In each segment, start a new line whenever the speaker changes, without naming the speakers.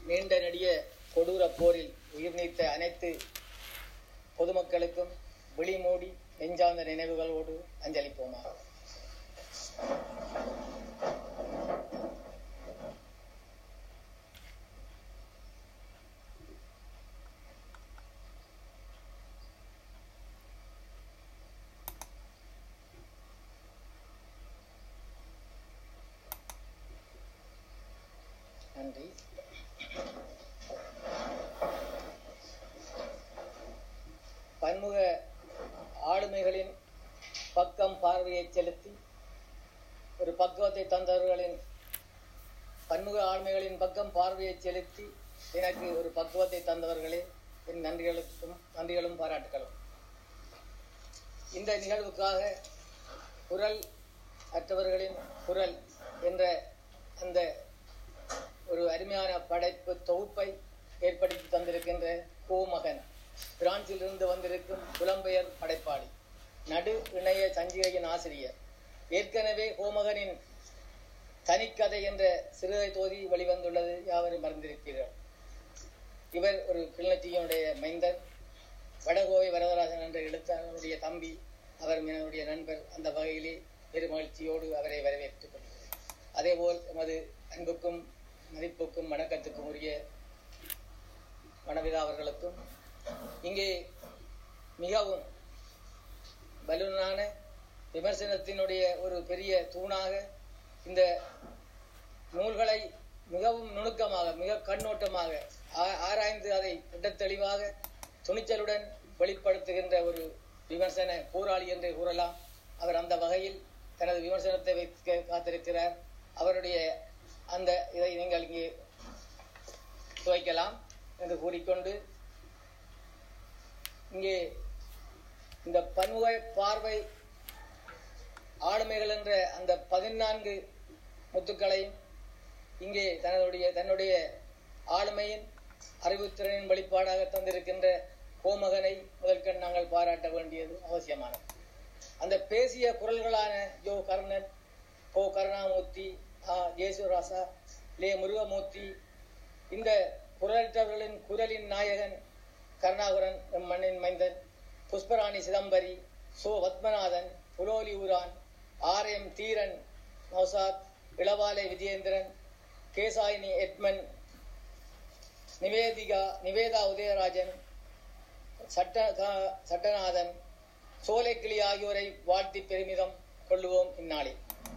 நீண்ட நெடிய கொடூர போரில் உயிர் நீத்த அனைத்து பொதுமக்களுக்கும் விழிமூடி நெஞ்சார்ந்த நினைவுகளோடு அஞ்சலிப்போமாக நன்றி பன்முக ஆளுமைகளின் பக்கம் பார்வையை செலுத்தி ஒரு பக்குவத்தை தந்தவர்களின் பன்முக ஆளுமைகளின் பக்கம் பார்வையை செலுத்தி எனக்கு ஒரு பக்குவத்தை தந்தவர்களே என் நன்றிகளுக்கும் நன்றிகளும் பாராட்டுகளும் இந்த நிகழ்வுக்காக குரல் அற்றவர்களின் குரல் என்ற அந்த ஒரு அருமையான படைப்பு தொகுப்பை ஏற்படுத்தி தந்திருக்கின்ற கோமகன் பிரான்சிலிருந்து வந்திருக்கும் புலம்பெயர் படைப்பாளி நடு இணைய சஞ்சிகையின் ஆசிரியர் ஏற்கனவே கோமகனின் தனிக்கதை என்ற சிறுகதை தொகுதி வெளிவந்துள்ளது யாவரும் மறந்திருப்பீர்கள் இவர் ஒரு கிளிநொச்சியினுடைய மைந்தர் வடகோவை வரதராஜன் என்ற எழுத்தாளருடைய தம்பி அவர் என்னுடைய நண்பர் அந்த வகையிலே பெருமகிழ்ச்சியோடு அவரை வரவேற்றுக் கொள்கிறேன் அதேபோல் எமது அன்புக்கும் மதிப்புக்கும் வணக்கத்துக்கும் உரிய மனவிதா அவர்களுக்கும் இங்கே மிகவும் பலூனான விமர்சனத்தினுடைய ஒரு பெரிய தூணாக இந்த நூல்களை மிகவும் நுணுக்கமாக மிக கண்ணோட்டமாக ஆ- ஆராய்ந்து அதை திட்டத்தெளிவாக துணிச்சலுடன் வெளிப்படுத்துகின்ற ஒரு விமர்சன போராளி என்று கூறலாம் அவர் அந்த வகையில் தனது விமர்சனத்தை வைக்க காத்திருக்கிறார் அவருடைய அந்த இதை நீங்கள் இங்கே துவைக்கலாம் என்று கூறிக்கொண்டு இங்கே இந்த பன்முக பார்வை ஆளுமைகள் என்ற அந்த பதினான்கு முத்துக்களையும் இங்கே தன்னுடைய தன்னுடைய ஆளுமையின் அறிவுத்திறனின் வெளிப்பாடாக தந்திருக்கின்ற கோமகனை முதற்கண் நாங்கள் பாராட்ட வேண்டியது அவசியமானது அந்த பேசிய குரல்களான ஜோ கர்ணன் கோ கருணாமூர்த்தி ஆ ஜேசுராசா லே முருகமூர்த்தி இந்த குரலற்றவர்களின் குரலின் நாயகன் கருணாகரன் எம் மண்ணின் மைந்தன் புஷ்பராணி சிதம்பரி சோ பத்மநாதன் புலோலி ஊரான் ஆர் எம் தீரன் நௌசாத் இளவாலை விஜயேந்திரன் கேசாயினி எட்மன் நிவேதிகா நிவேதா உதயராஜன் சட்ட கா- சட்டநாதன் சோலைக்கிளி ஆகியோரை வாழ்த்தி பெருமிதம் கொள்ளுவோம் இந்நாளில்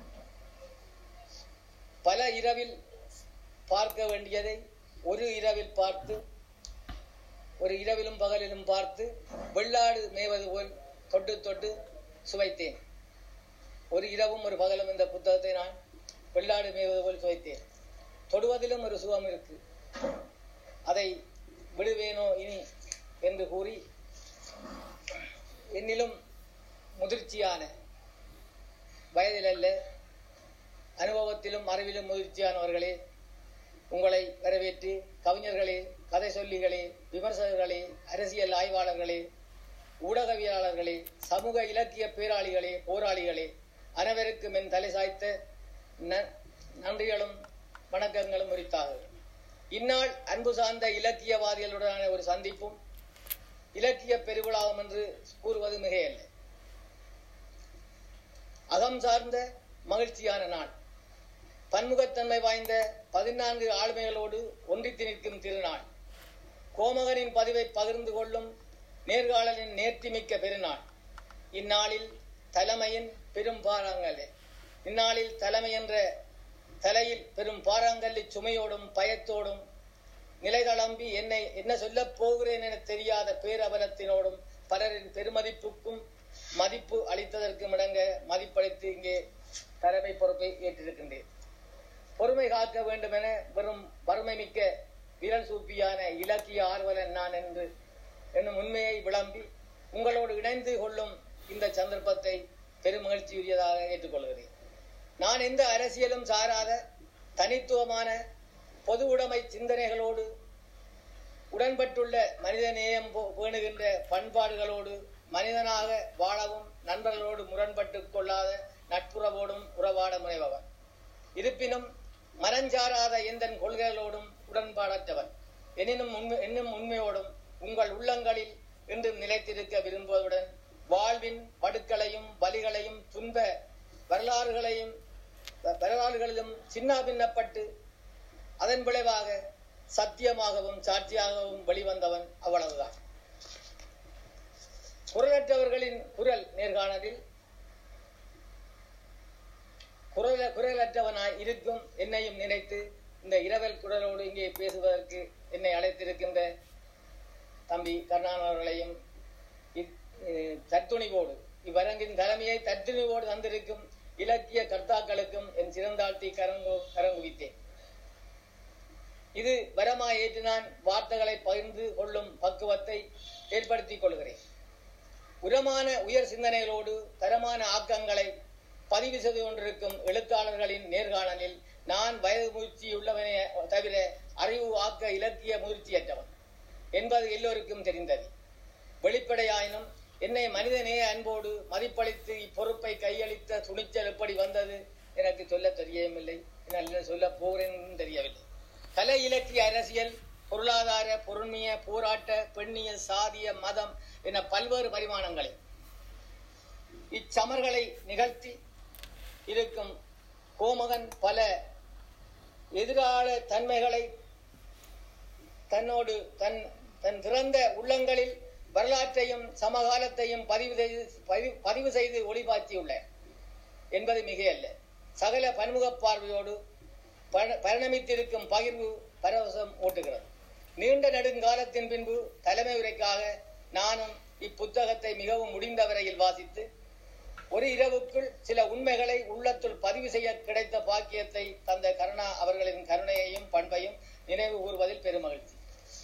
பல இரவில் பார்க்க வேண்டியதை ஒரு இரவில் பார்த்து ஒரு இரவிலும் பகலிலும் பார்த்து வெள்ளாடு மேய்வது போல் தொட்டு தொட்டு சுவைத்தேன் ஒரு இரவும் ஒரு பகலும் இந்த புத்தகத்தை நான் வெள்ளாடு மேய்வது போல் சுவைத்தேன் தொடுவதிலும் ஒரு சுகம் இருக்கு அதை விடுவேனோ இனி என்று கூறி என்னிலும் முதிர்ச்சியான வயதில் அல்ல அனுபவத்திலும் அறிவிலும் முதிர்ச்சியானவர்களே உங்களை வரவேற்று கவிஞர்களே கதை சொல்லிகளே விமர்சகர்களே அரசியல் ஆய்வாளர்களே ஊடகவியலாளர்களே சமூக இலக்கிய பேராளிகளே போராளிகளே அனைவருக்கும் என் தலை சாய்த்த ந- நன்றிகளும் வணக்கங்களும் உரித்தாக இந்நாள் அன்பு சார்ந்த இலக்கியவாதிகளுடனான ஒரு சந்திப்பும் இலக்கிய பெருவிழாவும் என்று கூறுவது மிகையல்ல அகம் சார்ந்த மகிழ்ச்சியான நாள் பன்முகத்தன்மை வாய்ந்த பதினான்கு ஆளுமைகளோடு ஒன்றித்து நிற்கும் திருநாள் கோமகனின் பதிவை பகிர்ந்து கொள்ளும் நேர்காணலின் நேர்த்திமிக்க பெருநாள் இந்நாளில் தலைமையின் பெரும் பாறாங்கல்லே இந்நாளில் தலைமை என்ற தலையில் பெரும் பாறாங்கல்லி சுமையோடும் பயத்தோடும் நிலை தளம்பி என்னை என்ன சொல்லப் போகிறேன் என தெரியாத பேரபலத்தினோடும் பலரின் பெருமதிப்புக்கும் மதிப்பு அளித்ததற்கும் இடங்க மதிப்பளித்து இங்கே தலைமை பொறுப்பை ஏற்றிருக்கின்றேன் பொறுமை காக்க வேண்டும் என வெறும் வறுமை மிக்க விரல் சூப்பியான இலக்கிய ஆர்வலன் நான் என்று என்னும் உண்மையை விளம்பி உங்களோடு இணைந்து கொள்ளும் இந்த சந்தர்ப்பத்தை பெருமகிழ்ச்சியுரியதாக ஏற்றுக்கொள்கிறேன் நான் எந்த அரசியலும் சாராத தனித்துவமான பொது உடைமை சிந்தனைகளோடு உடன்பட்டுள்ள மனித நேயம் போ- பேணுகின்ற பண்பாடுகளோடு மனிதனாக வாழவும் நண்பர்களோடு முரண்பட்டுக் கொள்ளாத நட்புறவோடும் உறவாட முனைபவன் இருப்பினும் மனஞ்சாராத எந்த கொள்கைகளோடும் உடன்பாடற்றவன் எனினும் உண்மை என்னும் உண்மையோடும் உங்கள் உள்ளங்களில் என்றும் நிலைத்திருக்க விரும்புவதுடன் வாழ்வின் படுக்களையும் வலிகளையும் துன்ப வரலாறுகளையும் வரலாறுகளிலும் சின்னாபின்னப்பட்டு அதன் விளைவாக சத்தியமாகவும் சாட்சியாகவும் வெளிவந்தவன் அவ்வளவுதான் குரலற்றவர்களின் குரல் நேர்காணலில் குரல குரலற்றவனாய் இருக்கும் என்னையும் நினைத்து இந்த இரவல் குரலோடு இங்கே பேசுவதற்கு என்னை அழைத்திருக்கின்ற தம்பி கருணாநிதி அவர்களையும் தத்துணிவோடு இவ்வரங்கின் தலைமையை தத்துணிவோடு தந்திருக்கும் இலக்கிய கர்த்தாக்களுக்கும் என் சிறந்தாழ்த்தி கரங்கு கரங்குவித்தேன் இது வரமா ஏற்று நான் வார்த்தைகளை பகிர்ந்து கொள்ளும் பக்குவத்தை ஏற்படுத்திக் கொள்கிறேன் உரமான உயர் சிந்தனைகளோடு தரமான ஆக்கங்களை பதிவு செய்து கொண்டிருக்கும் எழுத்தாளர்களின் நேர்காணலில் நான் வயது முயற்சியுள்ளவனே தவிர அறிவு ஆக்க இலக்கிய முயற்சியற்றவன் என்பது எல்லோருக்கும் தெரிந்தது வெளிப்படையாயினும் என்னை மனிதநேய அன்போடு மதிப்பளித்து இப்பொறுப்பை கையளித்த துணிச்சல் எப்படி வந்தது எனக்கு சொல்ல தெரியவில்லை என்னால் சொல்ல போகிறேன் தெரியவில்லை கலை இலக்கிய அரசியல் பொருளாதார பொருண்மைய போராட்ட பெண்ணிய சாதிய மதம் என பல்வேறு பரிமாணங்களில் இச்சமர்களை நிகழ்த்தி இருக்கும் கோமகன் பல எதிராள தன்மைகளை தன்னோடு தன் தன் திறந்த உள்ளங்களில் வரலாற்றையும் சமகாலத்தையும் பதிவு செய்து பதிவு செய்து ஒளிபாய்ச்சியுள்ள என்பது மிகையல்ல சகல பன்முக பார்வையோடு பரிணமித்திருக்கும் பகிர்வு பரவசம் ஊட்டுகிறது நீண்ட நெடுங்காலத்தின் பின்பு தலைமை உரைக்காக நானும் இப்புத்தகத்தை மிகவும் முடிந்த வரையில் வாசித்து ஒரு இரவுக்குள் சில உண்மைகளை உள்ளத்துள் பதிவு செய்ய கிடைத்த பாக்கியத்தை தந்த கருணா அவர்களின் கருணையையும் பண்பையும் நினைவு கூறுவதில் பெருமகிழ்ச்சி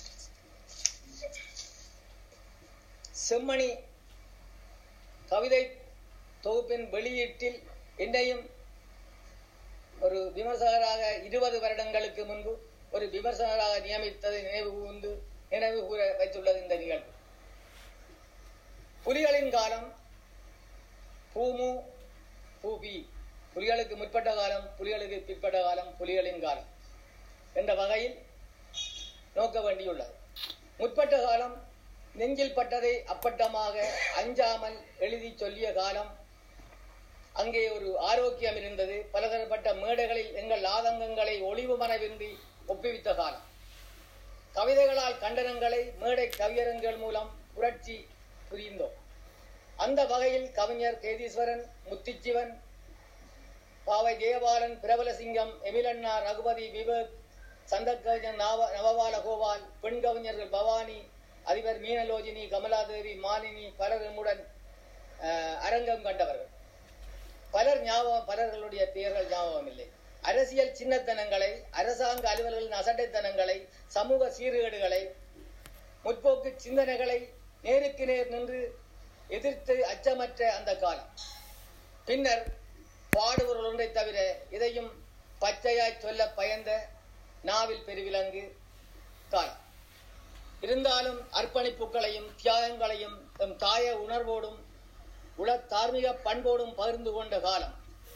செம்மணி கவிதை தொகுப்பின் வெளியீட்டில் என்னையும் ஒரு விமர்சகராக இருபது வருடங்களுக்கு முன்பு ஒரு விமர்சகராக நியமித்ததை நினைவு கூர்ந்து நினைவு கூற வைத்துள்ளது இந்த நிகழ்வு புலிகளின் காலம் பூமு பூபி புலிகளுக்கு முற்பட்ட காலம் புலிகளுக்கு பிற்பட்ட காலம் புலிகளின் காலம் என்ற வகையில் நோக்க வேண்டியுள்ளது முற்பட்ட காலம் நெஞ்சில் பட்டதை அப்பட்டமாக அஞ்சாமல் எழுதி சொல்லிய காலம் அங்கே ஒரு ஆரோக்கியம் இருந்தது பலதரப்பட்ட மேடைகளில் எங்கள் ஆதங்கங்களை ஒளிவு மனவின்றி ஒப்புவித்த காலம் கவிதைகளால் கண்டனங்களை மேடை கவியரங்கள் மூலம் புரட்சி புரிந்தோம் அந்த வகையில் கவிஞர் கேதீஸ்வரன் முத்திச்சிவன் பாவை ஜெயபாலன் பிரபலசிங்கம் எமிலண்ணா ரகுபதி விவேக் சந்தக்கவிஞர் நவ நவபால கோபால் பெண் கவிஞர்கள் பவானி அதிபர் மீனலோஜினி கமலாதேவி மாலினி பலர் நம்முடன் அரங்கம் கண்டவர்கள் பலர் ஞாபகம் பலர்களுடைய பெயர்கள் ஞாபகம் இல்லை அரசியல் சின்னத்தனங்களை அரசாங்க அலுவலர்களின் அசட்டைத்தனங்களை சமூக சீர்கேடுகளை முற்போக்கு சிந்தனைகளை நேருக்கு நேர் நின்று எதிர்த்து அச்சமற்ற அந்த காலம் பின்னர் பாடுபொருள் ஒன்றை தவிர இதையும் பச்சையாய் சொல்ல பயந்த நாவில் பெருவிலங்கு காலம் இருந்தாலும் அர்ப்பணிப்புகளையும் தியாகங்களையும் தம் தாய உணர்வோடும் உல தார்மீக பண்போடும் பகிர்ந்து கொண்ட காலம்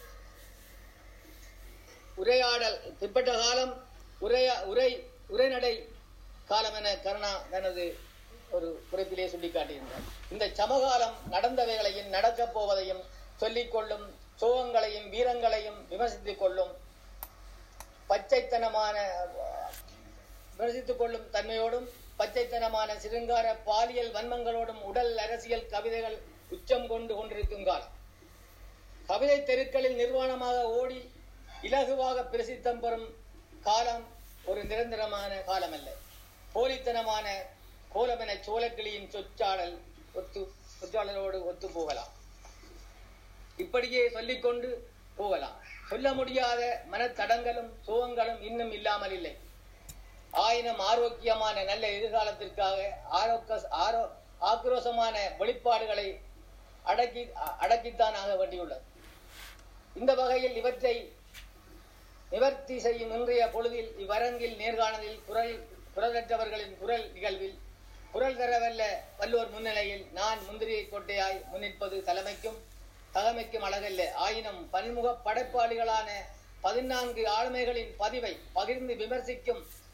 உரையாடல் பிற்பட்ட காலம் உரையா உரை உரைநடை காலம் என கருணா தனது ஒரு குறிப்பிலே சுட்டிக்காட்டியிருந்தார் இந்த சமகாலம் நடந்தவைகளையும் நடக்கப் போவதையும் சொல்லிக் கொள்ளும் சோகங்களையும் வீரங்களையும் விமர்சித்துக் கொள்ளும் பச்சைத்தனமான விமர்சித்துக் கொள்ளும் தன்மையோடும் பச்சைத்தனமான சிருங்கார பாலியல் வன்மங்களோடும் உடல் அரசியல் கவிதைகள் உச்சம் கொண்டு கொண்டிருக்கும் காலம் கவிதை தெருக்களில் நிர்வாணமாக ஓடி இலகுவாக பிரசித்தம் பெறும் காலம் ஒரு நிரந்தரமான காலம் அல்ல போலித்தனமான கோலமென சோழக்கிளியின் சொச்சாடல் ஒத்து சொச்சாடலோடு ஒத்து போகலாம் இப்படியே சொல்லிக்கொண்டு போகலாம் சொல்ல முடியாத மனத்தடங்களும் சோகங்களும் இன்னும் இல்லாமல் இல்லை ஆயினும் ஆரோக்கியமான நல்ல எதிர்காலத்திற்காக ஆரோக்க ஆரோ ஆக்ரோஷமான வெளிப்பாடுகளை அடக்கி அடக்கித்தான் ஆக வேண்டியுள்ளது இந்த வகையில் இவற்றை நிவர்த்தி செய்யும் இன்றைய பொழுதில் இவ்வரங்கில் நேர்காணலில் குரல் குரலற்றவர்களின் குரல் நிகழ்வில் குரல் தரவல்ல வல்லோர் முன்னிலையில் நான் முந்திரியை கொட்டையாய் முன்னிற்பது தலைமைக்கும் தகமைக்கும் அழகல்ல ஆயினும் பன்முக படைப்பாளிகளான பதினான்கு ஆளுமைகளின் பதிவை பகிர்ந்து விமர்சிக்கும்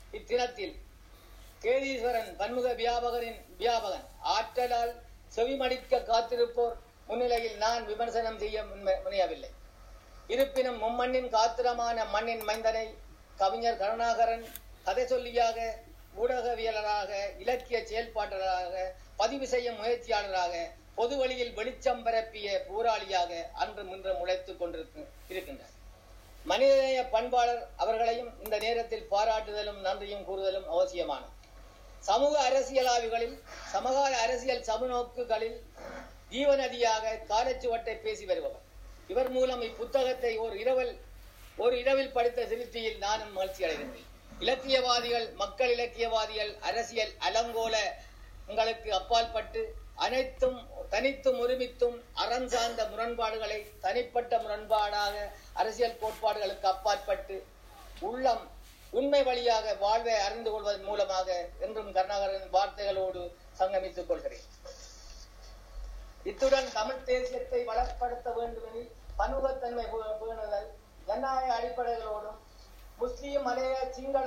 இத்தினத்தில் கேதீஸ்வரன் பன்முக வியாபகரின் வியாபகன் ஆற்றலால் செவிமடிக்க காத்திருப்போர் முன்னிலையில் நான் விமர்சனம் செய்ய முன்ம- முனையவில்லை இருப்பினும் மும்மண்ணின் காத்திரமான மண்ணின் மைந்தனை கவிஞர் கருணாகரன் கதை சொல்லியாக ஊடகவியலராக இலக்கிய செயல்பாட்டாளராக பதிவு செய்யும் முயற்சியாளராக பொது வழியில் வெளிச்சம் பரப்பிய போராளியாக அன்றும் இன்றும் உழைத்துக் கொண்டிருக்க இருக்கின்றார் மனிதநேய பண்பாளர் அவர்களையும் இந்த நேரத்தில் பாராட்டுதலும் நன்றியும் கூறுதலும் அவசியமானது சமூக அரசியலாவிகளில் சமகால அரசியல் சமநோக்குகளில் ஜீவநதியாக காலச்சுவட்டை பேசி வருபவர் இவர் மூலம் இப்புத்தகத்தை ஒரு இரவல் ஒரு இரவில் படித்த திருப்தியில் நானும் மகிழ்ச்சி அடைகின்றேன் இலக்கியவாதிகள் மக்கள் இலக்கியவாதிகள் அரசியல் அலங்கோல உங்களுக்கு அப்பாற்பட்டு அனைத்தும் தனித்தும் ஒருமித்தும் அறம் சார்ந்த முரண்பாடுகளை தனிப்பட்ட முரண்பாடாக அரசியல் கோட்பாடுகளுக்கு அப்பாற்பட்டு உள்ளம் உண்மை வழியாக வாழ்வை அறிந்து கொள்வதன் மூலமாக என்றும் கருணாகரன் வார்த்தைகளோடு சங்கமித்துக் கொள்கிறேன் இத்துடன் தமிழ் தேசியத்தை வளப்படுத்த வேண்டுமெனில் பன்முகத்தன்மை பே- பேணுதல் ஜனநாயக அடிப்படைகளோடும் முஸ்லிம் மலைய சிங்கள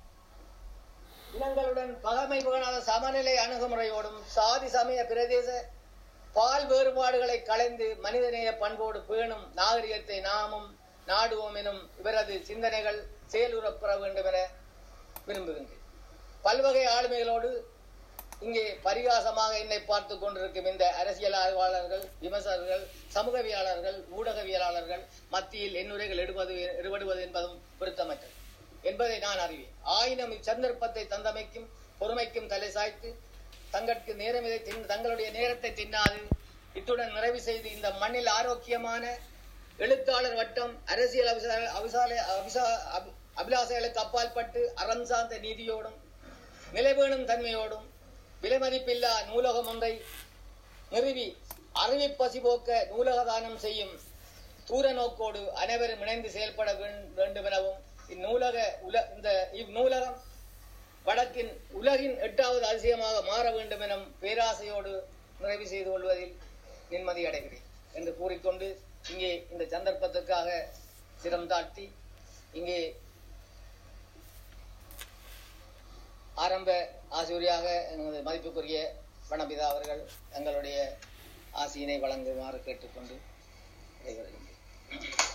இனங்களுடன் பகமை பேணாத சமநிலை அணுகுமுறையோடும் சாதி சமய பிரதேச பால் வேறுபாடுகளை களைந்து மனிதநேய பண்போடு பேணும் நாகரிகத்தை நாமும் நாடுவோம் எனும் இவரது சிந்தனைகள் செயலுறப்பெற வேண்டும் என விரும்புகின்றேன் பல்வகை ஆளுமைகளோடு இங்கே பரிகாசமாக என்னை பார்த்து கொண்டிருக்கும் இந்த அரசியல் ஆய்வாளர்கள் விமர்சகர்கள் சமூகவியலாளர்கள் ஊடகவியலாளர்கள் மத்தியில் என்னுரைகள் எடுபது எடுபடுவது என்பதும் பொருத்தமற்றது என்பதை நான் அறிவேன் ஆயினும் இச்சந்தர்ப்பத்தை தந்தமைக்கும் பொறுமைக்கும் தலை சாய்த்து தங்களுக்கு நேரம் இதை தின் தங்களுடைய நேரத்தை தின்னாது இத்துடன் நிறைவு செய்து இந்த மண்ணில் ஆரோக்கியமான எழுத்தாளர் வட்டம் அரசியல் அபிசா அபிசால அபிசா அபி- அபிலாசைகளுக்கு அப்பாற்பட்டு அறம் சார்ந்த நீதியோடும் நிலைபேணும் தன்மையோடும் விலைமதிப்பில்லா நூலகம் ஒன்றை நிறுவி அறிவிப்பசி போக்க நூலக தானம் செய்யும் தூர நோக்கோடு அனைவரும் இணைந்து செயல்பட வேண்- வேண்டும் எனவும் இந்நூலக உல இந்த இந்நூலகம் வடக்கின் உலகின் எட்டாவது அதிசயமாக மாற வேண்டும் எனும் பேராசையோடு நிறைவு செய்து கொள்வதில் நிம்மதி அடைகிறேன் என்று கூறிக்கொண்டு இங்கே இந்த சந்தர்ப்பத்துக்காக சிரம் தாழ்த்தி இங்கே ஆரம்ப ஆசிரியராக எனது மதிப்புக்குரிய வனபிதா அவர்கள் தங்களுடைய ஆசியினை வழங்குமாறு கேட்டுக்கொண்டு விடைபெறுகின்றேன்